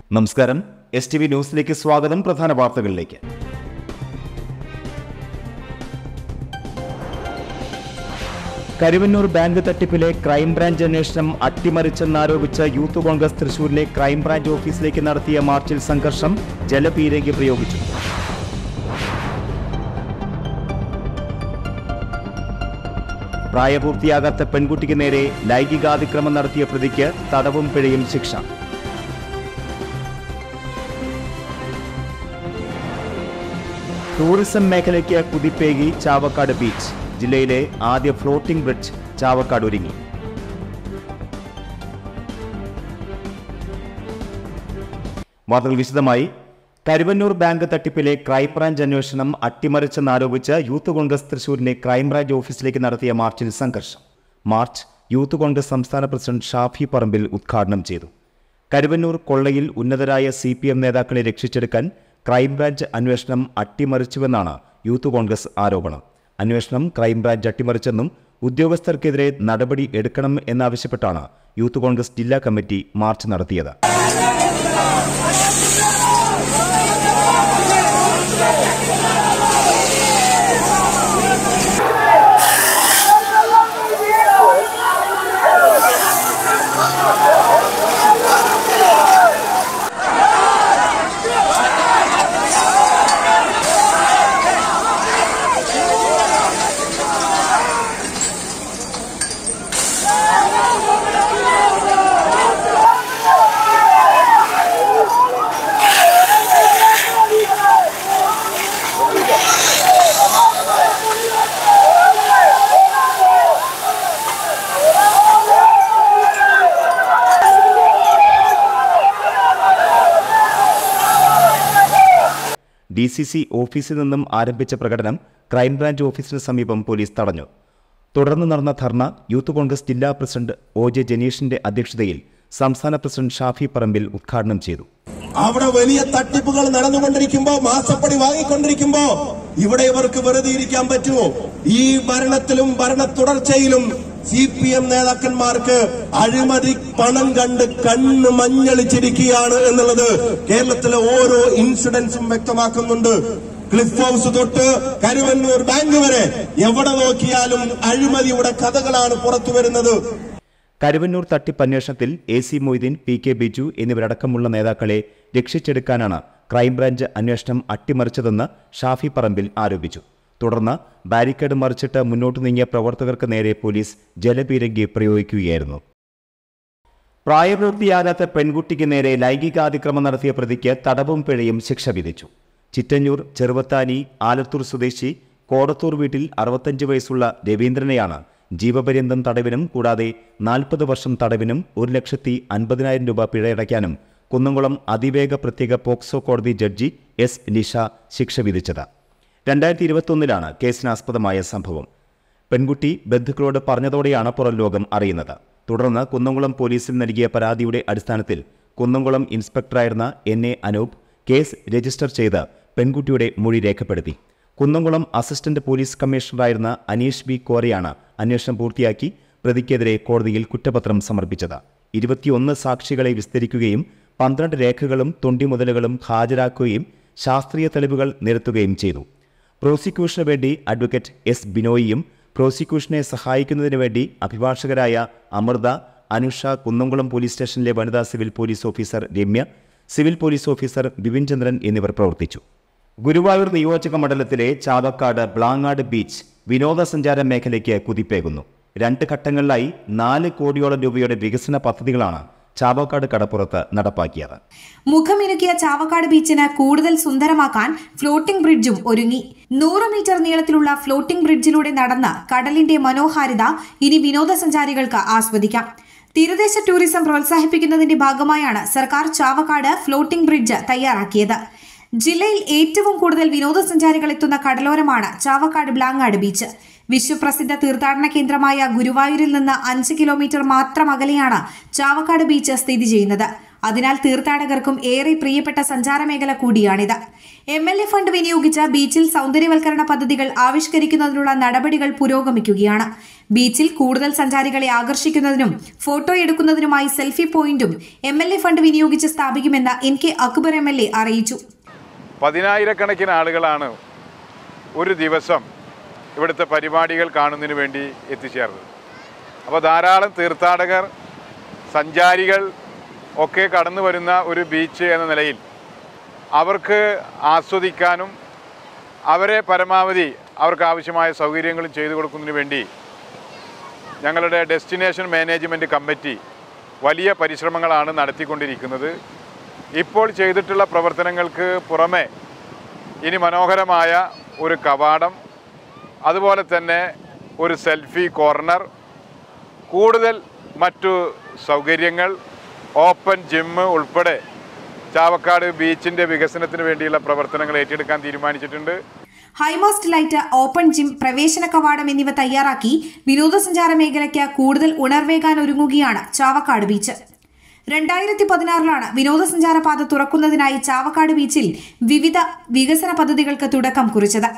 നമസ്കാരം S T V ന്യൂസിലേക്ക് സ്വാഗതം പ്രധാന വാർത്തകളിലേക്ക് കരുവന്നൂർ ബാങ്ക് തട്ടിപ്പിലെ ക്രൈംബ്രാഞ്ച് അന്വേഷണം അട്ടിമറിച്ചെന്നാരോപിച്ച് യൂത്ത് കോൺഗ്രസ് തൃശൂരിലെ ക്രൈംബ്രാഞ്ച് ഓഫീസിലേക്ക് നടത്തിയ മാർച്ചിൽ സംഘർഷം ജലപീരങ്കി പ്രയോഗിച്ചു പ്രായപൂർത്തിയാകാത്ത പെൺകുട്ടിക്ക് നേരെ ലൈംഗികാതിക്രമം നടത്തിയ പ്രതിക്ക് തടവും പിഴയും ശിക്ഷ ടൂറിസം മേഖലയ്ക്ക് കുതിപ്പേകി ചാവക്കാട് ബീച്ച് ജില്ലയിലെ ആദ്യ ഫ്ലോട്ടിംഗ് ബ്രിഡ്ജ് ചാവക്കാട് ഒരുങ്ങി വാർത്തകൾ വിശദമായി കരുവന്നൂർ ബാങ്ക് തട്ടിപ്പിലെ ക്രൈംബ്രാഞ്ച് അന്വേഷണം അട്ടിമറിച്ചെന്നാരോപിച്ച് യൂത്ത് കോൺഗ്രസ് തൃശൂരിലെ ക്രൈംബ്രാഞ്ച് ഓഫീസിലേക്ക് നടത്തിയ മാർച്ചിൽ സംഘർഷം മാർച്ച് യൂത്ത് കോൺഗ്രസ് സംസ്ഥാന പ്രസിഡന്റ് ഷാഫി പറമ്പിൽ ഉദ്ഘാടനം ചെയ്തു കരുവന്നൂർ കൊള്ളയിൽ ഉന്നതരായ സി പി എം നേതാക്കളെ രക്ഷിച്ചെടുക്കാൻ ക്രൈംബ്രാഞ്ച് അന്വേഷണം അട്ടിമറിച്ചുവെന്നാണ് യൂത്ത് കോൺഗ്രസ് ആരോപണം അന്വേഷണം ക്രൈംബ്രാഞ്ച് അട്ടിമറിച്ചെന്നും ഉദ്യോഗസ്ഥർക്കെതിരെ നടപടി എടുക്കണം എന്നാവശ്യപ്പെട്ടാണ് യൂത്ത് കോൺഗ്രസ് ജില്ലാ കമ്മിറ്റി മാർച്ച് നടത്തിയത് ഡി സി സി ഓഫീസിൽ നിന്നും ആരംഭിച്ച പ്രകടനം ക്രൈംബ്രാഞ്ച് ഓഫീസിന് സമീപം പോലീസ് തടഞ്ഞു തുടർന്ന് നടന്ന ധർണ യൂത്ത് കോൺഗ്രസ് ജില്ലാ പ്രസിഡന്റ് ഒ ജെ ജനീഷിന്റെ അധ്യക്ഷതയിൽ സംസ്ഥാന പ്രസിഡന്റ് ഷാഫി പറമ്പിൽ ഉദ്ഘാടനം ചെയ്തു അവിടെ വലിയ തട്ടിപ്പുകൾ നടന്നുകൊണ്ടിരിക്കുമ്പോ മാസപ്പടി വാങ്ങിക്കൊണ്ടിരിക്കുമ്പോ ഇവിടെ ഇവർക്ക് വെറുതെ ഇരിക്കാൻ പറ്റുമോ ഈ ഭരണത്തിലും ഭരണ തുടർച്ചയിലും സി പി എം നേതാക്കന്മാർക്ക് അഴിമതി പണം കണ്ട് കണ്ണ് മഞ്ഞളിച്ചിരിക്കുകയാണ് എന്നുള്ളത് കേരളത്തിലെ ഓരോ ഇൻസിഡൻസും വ്യക്തമാക്കുന്നുണ്ട് ക്ലിഫ് ഹൗസ് തൊട്ട് കരുവന്നൂർ ബാങ്ക് വരെ എവിടെ നോക്കിയാലും അഴിമതിയുടെ കഥകളാണ് പുറത്തു വരുന്നത് കരുവന്നൂർ തട്ടിപ്പ് അന്വേഷണത്തിൽ A C Moideen P K Biju എന്നിവരടക്കമുള്ള നേതാക്കളെ രക്ഷിച്ചെടുക്കാനാണ് ക്രൈംബ്രാഞ്ച് അന്വേഷണം അട്ടിമറിച്ചതെന്ന് ഷാഫി പറമ്പിൽ ആരോപിച്ചു തുടർന്ന് ബാരിക്കേഡ് മറിച്ചിട്ട് മുന്നോട്ട് നീങ്ങിയ പ്രവർത്തകർക്ക് നേരെ പോലീസ് ജലപീരങ്കി പ്രയോഗിക്കുകയായിരുന്നു പ്രായപൂർത്തിയാകാത്ത പെൺകുട്ടിക്ക് നേരെ ലൈംഗികാതിക്രമം നടത്തിയ പ്രതിക്ക് തടവും പിഴയും ശിക്ഷ വിധിച്ചു ചിറ്റഞ്ഞൂർ ചെറുവത്താനി ആലത്തൂർ സ്വദേശി കോടത്തൂർ വീട്ടിൽ അറുപത്തഞ്ച് വയസ്സുള്ള രവീന്ദ്രനെയാണ് ജീവപര്യന്തം തടവിനും കൂടാതെ നാൽപ്പത് വർഷം തടവിനും ഒരു ലക്ഷത്തി അൻപതിനായിരം രൂപ പിഴയടയ്ക്കാനും കുന്നംകുളം അതിവേഗ പ്രത്യേക പോക്സോ കോടതി ജഡ്ജി എസ് നിഷ ശിക്ഷ വിധിച്ചത് രണ്ടായിരത്തി ഇരുപത്തൊന്നിലാണ് കേസിനാസ്പദമായ സംഭവം പെൺകുട്ടി ബന്ധുക്കളോട് പറഞ്ഞതോടെയാണ് പുറം ലോകം അറിയുന്നത് തുടർന്ന് കുന്നംകുളം പോലീസിൽ നൽകിയ പരാതിയുടെ അടിസ്ഥാനത്തിൽ കുന്നംകുളം ഇൻസ്പെക്ടറായിരുന്ന N A Anoop case register ചെയ്ത് പെൺകുട്ടിയുടെ മൊഴി രേഖപ്പെടുത്തി കുന്നംകുളം അസിസ്റ്റന്റ് പോലീസ് കമ്മീഷണറായിരുന്ന അനീഷ് ബി കോരയാണ് അന്വേഷണം പൂർത്തിയാക്കി പ്രതിക്കെതിരെ കോടതിയിൽ കുറ്റപത്രം സമർപ്പിച്ചത് ഇരുപത്തിയൊന്ന് സാക്ഷികളെ വിസ്തരിക്കുകയും പന്ത്രണ്ട് രേഖകളും തൊണ്ടിമുതലുകളും ഹാജരാക്കുകയും ശാസ്ത്രീയ തെളിവുകൾ നിരത്തുകയും ചെയ്തു പ്രോസിക്യൂഷന് വേണ്ടി അഡ്വക്കേറ്റ് എസ് ബിനോയിയും പ്രോസിക്യൂഷനെ സഹായിക്കുന്നതിന് വേണ്ടി അഭിഭാഷകരായ അമൃത അനുഷ കുന്നംകുളം പോലീസ് സ്റ്റേഷനിലെ വനിതാ civil police officer Ramya civil police officer Bipin Chandran എന്നിവർ പ്രവർത്തിച്ചു ഗുരുവായൂർ നിയോജക മണ്ഡലത്തിലെ ചാവക്കാട് ബ്ലാങ്ങാട് ബീച്ച് വിനോദസഞ്ചാര മേഖലയ്ക്ക് കുതിപ്പേകുന്നു രണ്ട് ഘട്ടങ്ങളിലായി നാല് കോടിയോളം രൂപയുടെ വികസന പദ്ധതികളാണ് ചാവക്കാട് കടപ്പുറത്ത് നടപ്പാക്കിയത് മുഖമിനുക്കിയ ചാവക്കാട് ബീച്ചിന് കൂടുതൽ സുന്ദരമാക്കാൻ ഫ്ലോട്ടിംഗ് ബ്രിഡ്ജും ഒരുങ്ങി നൂറ് മീറ്റർ നീളത്തിലുള്ള ഫ്ലോട്ടിംഗ് ബ്രിഡ്ജിലൂടെ നടന്ന് കടലിന്റെ മനോഹാരിത ഇനി വിനോദസഞ്ചാരികൾക്ക് ആസ്വദിക്കാം തീരദേശ ടൂറിസം പ്രോത്സാഹിപ്പിക്കുന്നതിന്റെ ഭാഗമായാണ് സർക്കാർ ചാവക്കാട് ഫ്ലോട്ടിംഗ് ബ്രിഡ്ജ് തയ്യാറാക്കിയത് ജില്ലയിൽ ഏറ്റവും കൂടുതൽ വിനോദസഞ്ചാരികൾ എത്തുന്ന കടലോരമാണ് ചാവക്കാട് ബ്ലാങ്ങാട് ബീച്ച് വിശ്വപ്രസിദ്ധ തീർത്ഥാടന കേന്ദ്രമായ ഗുരുവായൂരിൽ നിന്ന് അഞ്ച് കിലോമീറ്റർ മാത്രം അകലെയാണ് ചാവക്കാട് ബീച്ച് സ്ഥിതി ചെയ്യുന്നത് അതിനാൽ തീർത്ഥാടകർക്കും ഏറെ പ്രിയപ്പെട്ട സഞ്ചാര മേഖല കൂടിയാണിത് എം എൽ എ ഫണ്ട് വിനിയോഗിച്ച ബീച്ചിൽ സൗന്ദര്യവൽക്കരണ പദ്ധതികൾ ആവിഷ്കരിക്കുന്നതിനുള്ള നടപടികൾ പുരോഗമിക്കുകയാണ് ബീച്ചിൽ കൂടുതൽ സഞ്ചാരികളെ ആകർഷിക്കുന്നതിനും ഫോട്ടോ എടുക്കുന്നതിനുമായി സെൽഫി പോയിന്റും എം എൽ എ ഫണ്ട് വിനിയോഗിച്ച് സ്ഥാപിക്കുമെന്ന് N K Akbar M L A അറിയിച്ചു പതിനായിരക്കണക്കിന് ആളുകളാണ് ഒരു ദിവസം ഇവിടുത്തെ പരിപാടികൾ കാണുന്നതിന് വേണ്ടി എത്തിച്ചേർന്നത് അപ്പോൾ ധാരാളം തീർത്ഥാടകർ സഞ്ചാരികൾ ഒക്കെ കടന്നു വരുന്ന ഒരു ബീച്ച് എന്ന നിലയിൽ അവർക്ക് ആസ്വദിക്കാനും അവരെ പരമാവധി അവർക്ക് ആവശ്യമായ സൗകര്യങ്ങളും ചെയ്തു കൊടുക്കുന്നതിന് വേണ്ടി ഞങ്ങളുടെ ഡെസ്റ്റിനേഷൻ മാനേജ്മെൻറ്റ് കമ്മിറ്റി വലിയ പരിശ്രമങ്ങളാണ് നടത്തിക്കൊണ്ടിരിക്കുന്നത് ഇപ്പോൾ ചെയ്തിട്ടുള്ള പ്രവർത്തനങ്ങൾക്ക് പുറമെ ഇനി മനോഹരമായ ഒരു കവാടം അതുപോലെ തന്നെ ഒരു സെൽഫി കോർണർ കൂടുതൽ മറ്റു സൗകര്യങ്ങൾ ഓപ്പൺ ജിമ്മ് ഉൾപ്പെടെ ചാവക്കാട് ബീച്ചിൻ്റെ വികസനത്തിന് വേണ്ടിയുള്ള പ്രവർത്തനങ്ങൾ ഏറ്റെടുക്കാൻ തീരുമാനിച്ചിട്ടുണ്ട് ഹൈമാസ്റ്റ് ലൈറ്റ് ഓപ്പൺ ജിം പ്രവേശന കവാടം എന്നിവ തയ്യാറാക്കി വിനോദസഞ്ചാര മേഖലയ്ക്ക് കൂടുതൽ ഉണർവേകാൻ ഒരുങ്ങുകയാണ് ചാവക്കാട് ബീച്ച് രണ്ടായിരത്തി പതിനാറിലാണ് വിനോദസഞ്ചാര പാത തുറക്കുന്നതിനായി ചാവക്കാട് ബീച്ചിൽ വിവിധ വികസന പദ്ധതികൾക്ക് തുടക്കം കുറിച്ചത്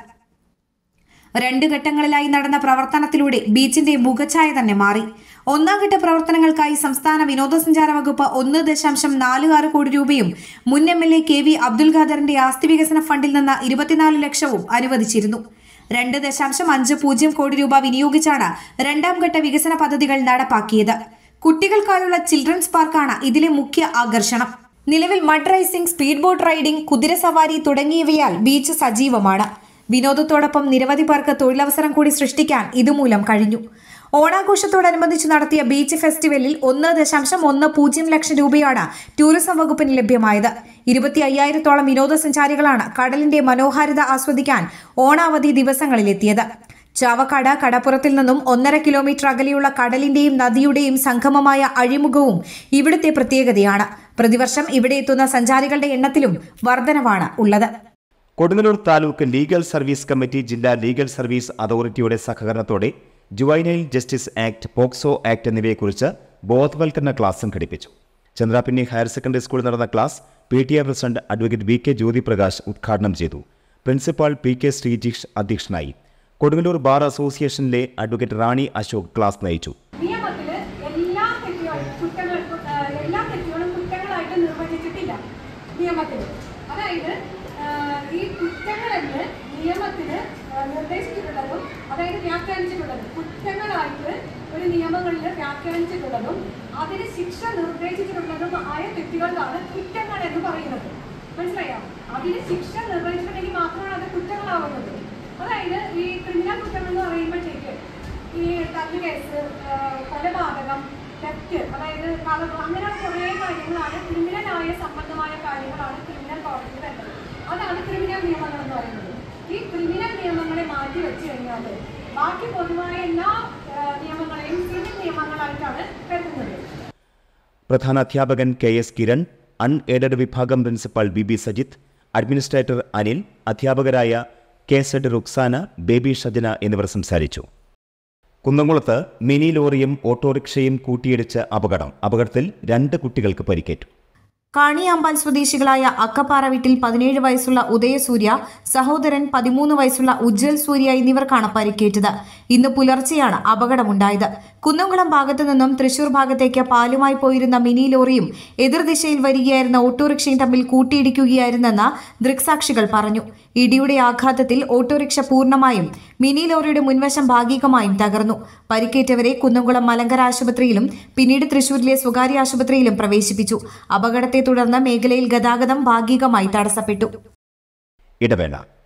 രണ്ട് ഘട്ടങ്ങളിലായി നടന്ന പ്രവർത്തനത്തിലൂടെ ബീച്ചിന്റെ മുഖഛായ തന്നെ മാറി ഒന്നാം ഘട്ട പ്രവർത്തനങ്ങൾക്കായി സംസ്ഥാന വിനോദസഞ്ചാര വകുപ്പ് ഒന്ന് ദശാംശം നാല് ആറ് കോടി രൂപയും മുൻ M L A K V Abdul ഖാദറിന്റെ ആസ്തി വികസന ഫണ്ടിൽ നിന്ന് ഇരുപത്തിനാല് ലക്ഷവും അനുവദിച്ചിരുന്നു രണ്ട് ദശാംശം അഞ്ച് പൂജ്യം കോടി രൂപ വിനിയോഗിച്ചാണ് രണ്ടാം ഘട്ട വികസന പദ്ധതികൾ നടപ്പാക്കിയത് കുട്ടികൾക്കായുള്ള ചിൽഡ്രൻസ് പാർക്കാണ് ഇതിലെ മുഖ്യ ആകർഷണം നിലവിൽ mud racing speed boat riding കുതിരസവാരി തുടങ്ങിയവയാൽ ബീച്ച് സജീവമാണ് വിനോദത്തോടൊപ്പം നിരവധി പേർക്ക് തൊഴിലവസരം കൂടി സൃഷ്ടിക്കാൻ ഇതുമൂലം കഴിഞ്ഞു ഓണാഘോഷത്തോടനുബന്ധിച്ച് നടത്തിയ ബീച്ച് ഫെസ്റ്റിവലിൽ ഒന്ന് ദശാംശം ഒന്ന് പൂജ്യം ലക്ഷം രൂപയാണ് ടൂറിസം വകുപ്പിന് ലഭ്യമായത് ഇരുപത്തി അയ്യായിരത്തോളം വിനോദസഞ്ചാരികളാണ് കടലിന്റെ മനോഹാരിത ആസ്വദിക്കാൻ ഓണാവധി ദിവസങ്ങളിലെത്തിയത് ചാവക്കാട് കടപ്പുറത്തിൽ നിന്നും ഒന്നര കിലോമീറ്റർ അകലെയുള്ള കടലിന്റെയും നദിയുടെയും സംഗമമായ അഴിമുഖവും ഇവിടുത്തെ പ്രത്യേകതയാണ് പ്രതിവർഷം ഇവിടെ എത്തുന്ന സഞ്ചാരികളുടെ എണ്ണത്തിലും വർധനവാണ് ഉള്ളത് Kodungallur taluk legal service committee ജില്ലാ ലീഗൽ സർവീസ് അതോറിറ്റിയുടെ സഹകരണത്തോടെ juvenile justice act POCSO act എന്നിവയെക്കുറിച്ച് ബോധവൽക്കരണ ക്ലാസ് സംഘടിപ്പിച്ചു ചന്ദ്രാപിന്നി ഹയർ സെക്കൻഡറി സ്കൂളിൽ നടന്ന class P T A president advocate V K Jyothiprakash ഉദ്ഘാടനം ചെയ്തു പ്രിൻസിപ്പാൾ പി കെ ശ്രീജിഷ് അധ്യക്ഷനായി കൊടുങ്ങല്ലൂർ ബാർ അസോസിയേഷനിലെ അഡ്വക്കേറ്റ് റാണി അശോക് ക്ലാസ് നയിച്ചു നിയമത്തില് എല്ലാ തെറ്റുകളും കുറ്റങ്ങൾ ആ, എല്ലാ തെറ്റുകളും കുറ്റങ്ങളായിട്ട് നിർവചിച്ചിട്ടില്ല നിയമത്തിൽ അതായത് ആ, ഈ കുറ്റങ്ങളെന്ന് നിയമത്തിന് ആ, നിർദ്ദേശിച്ചിട്ടുള്ളതും അതായത് വ്യാഖ്യാനിച്ചിട്ടുള്ളതും കുറ്റങ്ങളായിട്ട് ഒരു നിയമങ്ങളിൽ വ്യാഖ്യാനിച്ചിട്ടുള്ളതും അതിന് ശിക്ഷ നിർദ്ദേശിച്ചിട്ടുള്ളതും ആയ തെറ്റുകൾക്കാണ് കുറ്റങ്ങൾ എന്ന് പറയുന്നത് മനസ്സിലായോ അതിന് ശിക്ഷ നിർദ്ദേശിച്ചിട്ടുണ്ടെങ്കിൽ മാത്രമാണ് അത് കുറ്റങ്ങളാവുന്നത് അതായത് ഈ ക്രിമിനൽ കുറ്റങ്ങൾ എന്ന് പറയുമ്പോഴത്തേക്ക് ഈ തല്ല് കേസ് ആ, കൊലപാതകം തെറ്റ് അതായത് കളവ് അങ്ങനെയുള്ള കുറേ കാര്യങ്ങളാണ് ക്രിമിനലായ സംബന്ധമായ കാര്യങ്ങളാണ് ക്രിമിനൽ കോടതിയിൽ വരുന്നത് അതാണ് ക്രിമിനൽ നിയമങ്ങൾ എന്ന് പറയുന്നത് ഈ ക്രിമിനൽ നിയമങ്ങളെ മാറ്റി വെച്ച് കഴിഞ്ഞാൽ ബാക്കി പൊതുവായ എല്ലാ ആ, നിയമങ്ങളെയും സിവിൽ നിയമങ്ങളായിട്ടാണ് കരുതുന്നത് പ്രധാന അധ്യാപകൻ K S Kiran un aided വിഭാഗം principal B B Sajith administrator Anil അധ്യാപകരായ കെ സെഡ് റുക്സാന ബേബി ഷജന എന്നിവർ സംസാരിച്ചു കുന്നംകുളത്ത് മിനി ലോറിയും ഓട്ടോറിക്ഷയും കൂട്ടിയിടിച്ച് അപകടം അപകടത്തിൽ രണ്ട് കുട്ടികൾക്ക് പരിക്കേറ്റു കാണിയാമ്പാൽ സ്വദേശികളായ അക്കപ്പാറ വീട്ടിൽ പതിനേഴ് വയസ്സുള്ള ഉദയസൂര്യ സഹോദരൻ പതിമൂന്ന് വയസ്സുള്ള ഉജ്ജൽ സൂര്യ എന്നിവർക്കാണ് പരിക്കേറ്റത് ഇന്ന് പുലർച്ചെയാണ് അപകടമുണ്ടായത് കുന്നംകുളം ഭാഗത്തു നിന്നും തൃശൂർ ഭാഗത്തേക്ക് പാലുമായി പോയിരുന്ന മിനി ലോറിയും എതിർദിശയിൽ വരികയായിരുന്ന ഓട്ടോറിക്ഷയും തമ്മിൽ കൂട്ടിയിടിക്കുകയായിരുന്നെന്ന് ദൃക്സാക്ഷികൾ പറഞ്ഞു ഇടിയുടെ ആഘാതത്തിൽ ഓട്ടോറിക്ഷ പൂർണ്ണമായും മിനി ലോറിയുടെ മുൻവശം ഭാഗികമായും തകർന്നു പരിക്കേറ്റവരെ കുന്നംകുളം മലങ്കര ആശുപത്രിയിലും പിന്നീട് തൃശൂരിലെ സ്വകാര്യ ആശുപത്രിയിലും പ്രവേശിപ്പിച്ചു അപകടത്തെ തുടർന്ന് മേഖലയിൽ ഗതാഗതം ഭാഗികമായി തടസ്സപ്പെട്ടു ഇടവേള